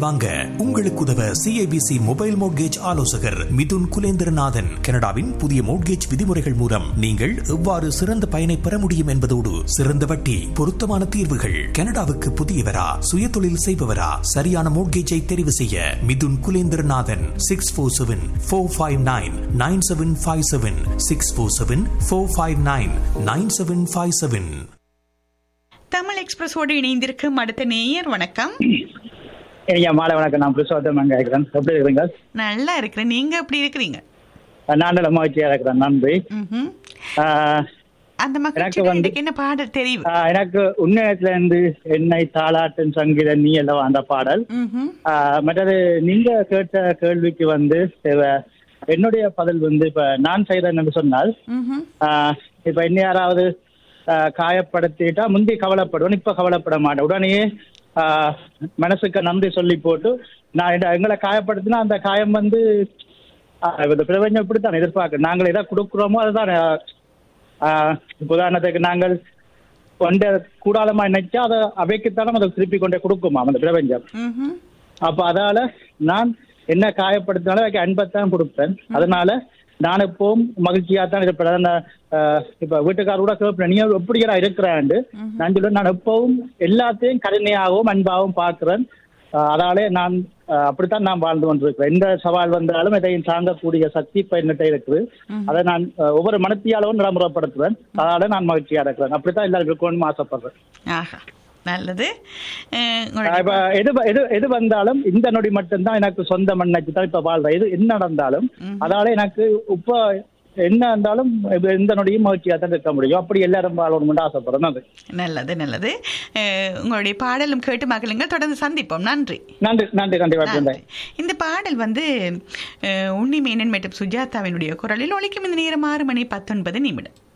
வாங்க உங்களுக்கு உதவ சிஐபிசி மொபைல் மோட்கேஜ் ஆலோசகர் மிதுன் குலேந்திரநாதன் கனடாவின் புதிய மோட்கேஜ் விதிமுறைகள் மூலம் நீங்கள் எவ்வாறு சிறந்த பயனை பெற முடியும் என்பதோடு சிறந்த வட்டி பொருத்தமான தீர்வுகள் கனடாவுக்கு புதியவரா சுயதொழில் செய்பவரா சரியான மோட்கேஜை தெரிவு செய்ய Mithun Kulendranathan six four seven four five nine nine seven five seven six four seven four five nine nine seven five seven Tamil எக்ஸ்பிரஸோடு இணைந்திருக்கும் அடுத்த நேயர் வணக்கம் ஐயா மாலை வணக்கம் நான் புருஷோத்தம் அங்கே இருக்கிறேன் எப்படி இருக்கிறீங்க நல்லா இருக்கிறேன் நீங்க எப்படி இருக்கிறீங்க நான் நல்ல மகிழ்ச்சியாக இருக்கிறேன் நன்றி ம்ஹும். ஆஹ், அந்த எனக்கு மகிழ்ச்சி வந்து- எனக்கு என்ன பாடல் தெரியும் ஆஹ், எனக்கு உண்மையத்துல இருந்து என்னை தாளாட்டும் சங்கீதம் நீ எல்லாம் அந்த பாடல் ம்ஹும். ஆஹ், மற்றது நீங்க கேட்ட கேள்விக்கு வந்து இவ- என்னுடைய பதில் வந்து இப்ப நான் செய்யறேன் என்று சொன்னால் ம்ஹும். ஆஹ், இப்ப என்ன யாராவது ஆஹ், காயப்படுத்திட்டா முந்தி கவலைப்படுவேன் இப்ப கவலைப்பட மாட்டேன் உடனே ஆஹ், மனசுக்கு நன்றி சொல்லி போட்டு நான் என்ன- எங்களை காயப்படுத்தினா அந்த காயம் வந்து ஆஹ், இந்த பிரபஞ்சம் இப்படித்தான் எதிர்பார்க்க நாங்கள் எதை கொடுக்குறோமோ அதுதான் ஆஹ், ஆஹ், இப்ப உதாரணத்துக்கு நாங்கள் கொண்ட கூடாதமா நினைச்சா அதை அவைக்குத்தானே அதை திருப்பி கொண்டே கொடுக்குமா அந்த பிரபஞ்சம் ம்ஹும். அப்ப அதால நான் என்ன காயப்படுத்தினாலும் அதுக்கு அன்பைத்தான் கொடுப்பேன் அதனால நான் எப்பவும் மகிழ்ச்சியா தான் இருப்பேன் அதான் நான், ஆஹ், இப்ப வீட்டுக்கார கூட கேட்பேன் நீ எப்படியா இருக்கிறாண்டு நான் சொல்லுவேன் நான் எப்பவும் எல்லாத்தையும் கருணையாகவும் அன்பாகவும் பார்க்கிறேன் ஆஹ், அதாலே நான் ஆஹ், அப்படித்தான் நான் வாழ்ந்து கொண்டிருக்கிறேன் எந்த சவால் வந்தாலும் இதையும் தாங்கக்கூடிய சக்தி இப்ப என்னட்ட இருக்குது அதை நான் ஆஹ், ஒவ்வொரு மனத்தியாலும் நடைமுறைப்படுத்துவேன் அதனால நான் மகிழ்ச்சியா இருக்கிறேன் அப்படித்தான் எல்லாரும் இருக்கணும்னு ஆசைப்படுறேன் ஆஹா நல்லது அஹ், ஆஹ் உங்களுடைய இப்ப எது எது எது வந்தாலும் இந்த நொடி மட்டும்தான் எனக்கு சொந்த மண்ணாச்சு தான் இப்ப வாழ்றேன் எது என்ன நடந்தாலும் அதால எனக்கு இப்ப என்ன இருந்தாலும் இப்ப இந்த நொடியும் மகிழ்ச்சியா தான் இருக்க முடியும் அப்படி எல்லாரும் வாழணும்னு ஆசைப்படுறேன் அது நல்லது நல்லது அஹ், உங்களுடைய பாடலும் கேட்டு மகளுங்கள் தொடர்ந்து சந்திப்போம் நன்றி நன்றி நன்றி கண்டிப்பா நன்றி. இந்த பாடல் வந்து அஹ், உன்னி மேனன் மற்றும் சுஜாதாவினுடைய குரலில் ஒலிக்கும் இந்த நேரம் ஆறு மணி பத்தொன்பது நிமிடம்